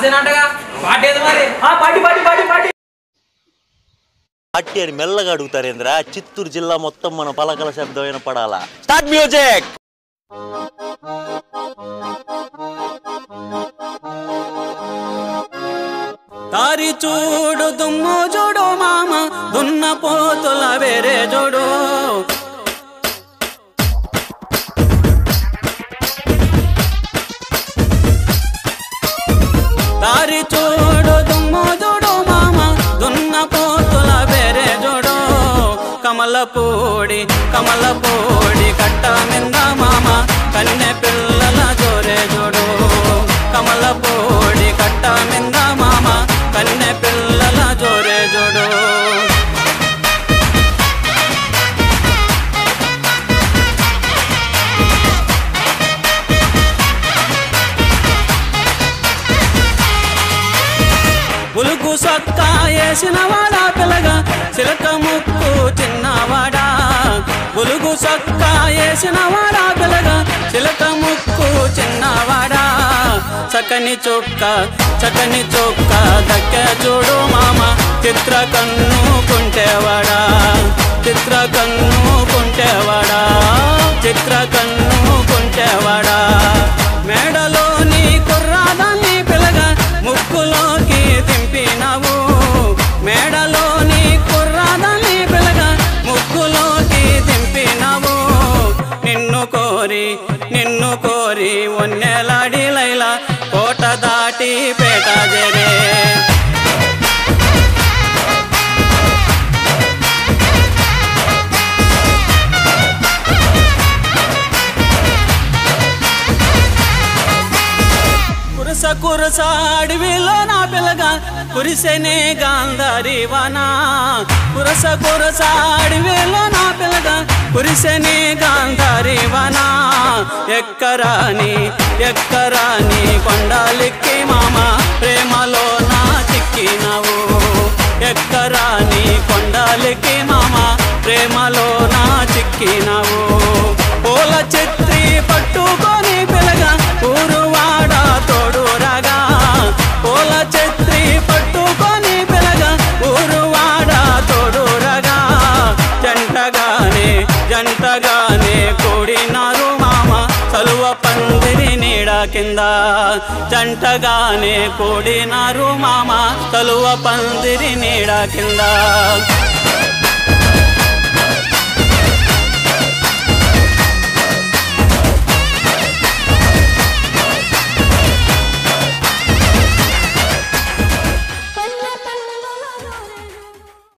అంతేనంటగా పాటేది మరి ఆ పాటి పాటి పాటి పాటి పార్టీ అని మెల్లగా అడుగుతారేంద్రా చిత్తూరు జిల్లా మొత్తం మన పలకల శబ్దం వినపడాలా స్టార్ట్ మ్యూజిక్ దారి చూడు దుమ్ము చూడు మామ దున్న పోతుల వేరే చూడు దారి చూడు దుమ్ము చూడు మామ దున్న పోతుల వేరే చూడు కమలపూడి కమలపూడి కట్ట మింద మామ కన్నె పిల్లల జోరే చూడు కమలపూడి కట్ట మింద మామ కన్నె పిల్లల జోరే చూడు ఉలుకు సొక్క వేసిన వాడా పిల్లగా చిలక ముక్కు తిన్నవాడా ఉలుగు సొక్క వేసిన వాడా పిల్లగా చిలక ముక్కు చిన్నవాడా చక్కని చొక్క చక్కని చొక్క దక్క చూడు మామ చిత్ర కన్ను కుంటేవాడా చిత్ర కన్ను కుంటేవాడా చిత్ర కన్ను కుంటేవాడా మేడలోని కుర్రాదాన్ని పిల్లగా ముక్కులోకి దింపినవు మేడలోని కుర్రాదాన్ని పిల్లగా ముక్కులోకి దింపినవు నిన్ను కోరి నిన్ను కోరి ఒన్నెలాడి లైలా కోట దాటి పేట జరే కురస కురస అడవిలో నా పిల్లగా కురిసెనే గాంధారి వానా కురస కురస అడవిలో నా పిల్లగా కురిసెనే గాంధారి వానా ఎక్కరాని ఎక్కరాని కొండాలిక్కి మామ ప్రేమలో నా చిక్కినవు ఎక్కరాని కొండాలిక్కి మామ ప్రేమలో నా చిక్కినవు పూల చిత్రి పట్టుకొని పిల్లగా ఊరువాడ తోడు రాగా పూల చిత్రి పట్టుకొని పిల్లగా ఊరువాడ తోడు రాగా జంటగానే జంటగానే కూడినారు మామ చలువ పందిరి నీడ కింద జంటగానే కూడినారు మామ చలువ పందిరి నీడ కింద